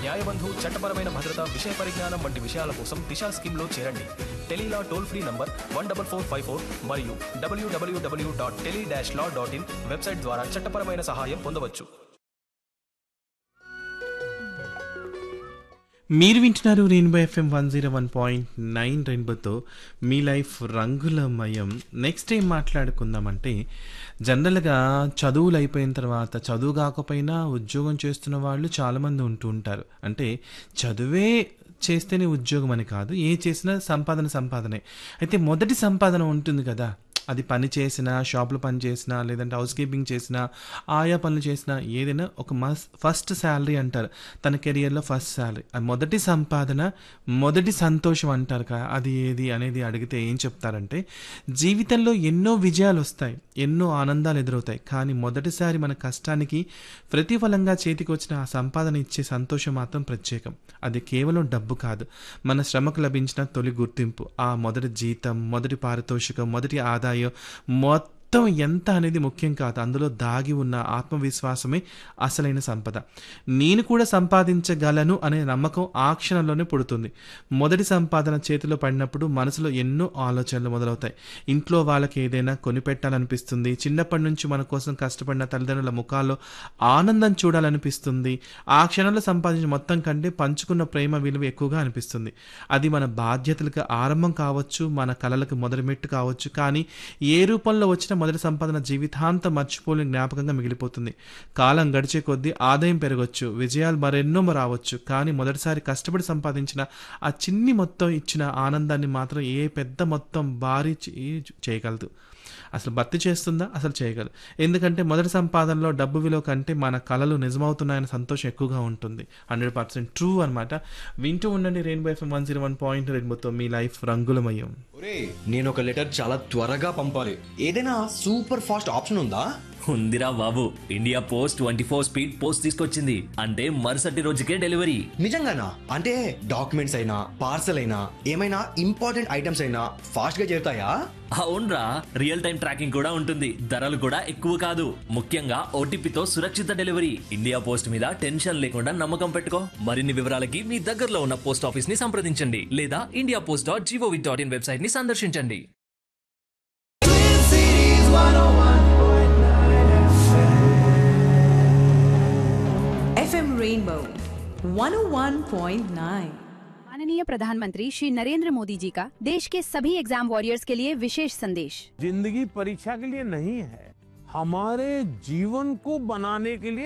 న్యాయబంధు చట్టపరమైన భద్రత విషయ పరిజ్ఞానం వంటి విషయాల కోసం దిశా స్కీమ్లో చేరండి tele law toll free number one double four five four మరియు WWW dot tele dash law dot in website ద్వారా చట్టపరమైన సహాయం పొందవచ్చు మీరు వింటున్నారు rainbow FM one zero one point nine రెయిన్బోతో మీ లైఫ్ రంగులమయం నెక్స్ట్ ఏం మాట్లాడుకుందామంటే జనరల్గా చదువులు అయిపోయిన తర్వాత చదువు కాకపోయినా ఉద్యోగం చేస్తున్న వాళ్ళు చాలామంది ఉంటూ ఉంటారు అంటే చదువే చేస్తేనే ఉద్యోగం అని కాదు ఏ చేసినా సంపాదన సంపాదనే అయితే మొదటి సంపాదన ఉంటుంది కదా అది పని చేసినా షాప్లో పని చేసినా లేదంటే హౌస్ కీపింగ్ చేసినా ఆయా పనులు చేసినా ఏదైనా ఒక మస్ ఫస్ట్ శాలరీ అంటారు తన కెరియర్లో ఫస్ట్ శాలరీ ఆ మొదటి సంపాదన మొదటి సంతోషం అంటారు కదా అది ఏది అనేది అడిగితే ఏం చెప్తారంటే జీవితంలో ఎన్నో విజయాలు వస్తాయి ఎన్నో ఆనందాలు ఎదురవుతాయి కానీ మొదటిసారి మన కష్టానికి ప్రతిఫలంగా చేతికి వచ్చిన ఆ సంపాదన ఇచ్చే సంతోషం మాత్రం ప్రత్యేకం అది కేవలం డబ్బు కాదు మన శ్రమకు లభించిన తొలి గుర్తింపు ఆ మొదటి జీతం మొదటి పారితోషికం మొదటి ఆదాయం మొత్తం ఎంత అనేది ముఖ్యం కాదు అందులో దాగి ఉన్న ఆత్మవిశ్వాసమే అసలైన సంపద నేను కూడా సంపాదించగలను అనే నమ్మకం ఆ క్షణంలోనే పుడుతుంది మొదటి సంపాదన చేతిలో పడినప్పుడు మనసులో ఎన్నో ఆలోచనలు మొదలవుతాయి ఇంట్లో వాళ్ళకి ఏదైనా కొనిపెట్టాలనిపిస్తుంది చిన్నప్పటి నుంచి మన కోసం కష్టపడిన తల్లిదండ్రుల ముఖాల్లో ఆనందం చూడాలనిపిస్తుంది ఆ క్షణంలో సంపాదించిన మొత్తం కంటే పంచుకున్న ప్రేమ విలువ ఎక్కువగా అనిపిస్తుంది అది మన బాధ్యతలకు ఆరంభం కావచ్చు మన కలలకు మొదటి మెట్టు కావచ్చు కానీ ఏ రూపంలో వచ్చిన మొదటి సంపాదన జీవితాంతం మర్చిపోలేని జ్ఞాపకంగా మిగిలిపోతుంది కాలం గడిచే కొద్దీ ఆదాయం పెరగవచ్చు విజయాలు మరెన్నో రావచ్చు కానీ మొదటిసారి కష్టపడి సంపాదించిన ఆ చిన్ని మొత్తం ఇచ్చిన ఆనందాన్ని మాత్రం ఏ పెద్ద మొత్తం భారీ చే- చేయగలదు అసలు భర్తీ చేస్తుందా అసలు చేయగలదు ఎందుకంటే మొదటి సంపాదనలో డబ్బు విలువ కంటే మన కళలు నిజమవుతున్నాయన్న సంతోషం ఎక్కువగా ఉంటుంది హండ్రెడ్ పర్సెంట్ ట్రూ అనమాట వింటూ ఉండండి rainbow FM one zero one point రెయిన్బోతో మీ లైఫ్ రంగులమయం ఒరే నేను ఒక లెటర్ చాలా త్వరగా పంపాలి ఏదైనా సూపర్ ఫాస్ట్ ఆప్షన్ ఉందా ఉందిరా బాబు India post twenty four speed post తీసుకొచ్చింది అంటే మరుసటి రోజుకే డెలివరీ నిజంగానా అంటే డాక్యుమెంట్స్ అయినా పార్సల్ అయినా ఏమైనా ఇంపార్టెంట్ ఐటమ్స్ అయినా ఫాస్ట్ గా చేరుతాయా అవునరా రియల్ టైం ట్రాకింగ్ కూడా ఉంటుంది ధరలు కూడా ఎక్కువ కాదు ముఖ్యంగా ఓటీపీతో సురక్షిత డెలివరీ ఇండియా పోస్ట్ మీద టెన్షన్ లేకుండా నమ్మకం పెట్టుకో మరిన్ని వివరాలకి మీ దగ్గరలో ఉన్న పోస్ట్ ఆఫీస్ ని సంప్రదించండి లేదా India post dot GOV dot in website ని సందర్శించండి FM Rainbow 101.9. माननीय प्रधानमंत्री श्री नरेंद्र मोदी जी का देश के सभी एग्जाम वॉरियर्स के लिए विशेष संदेश जिंदगी परीक्षा के लिए नहीं है हमारे जीवन को बनाने के लिए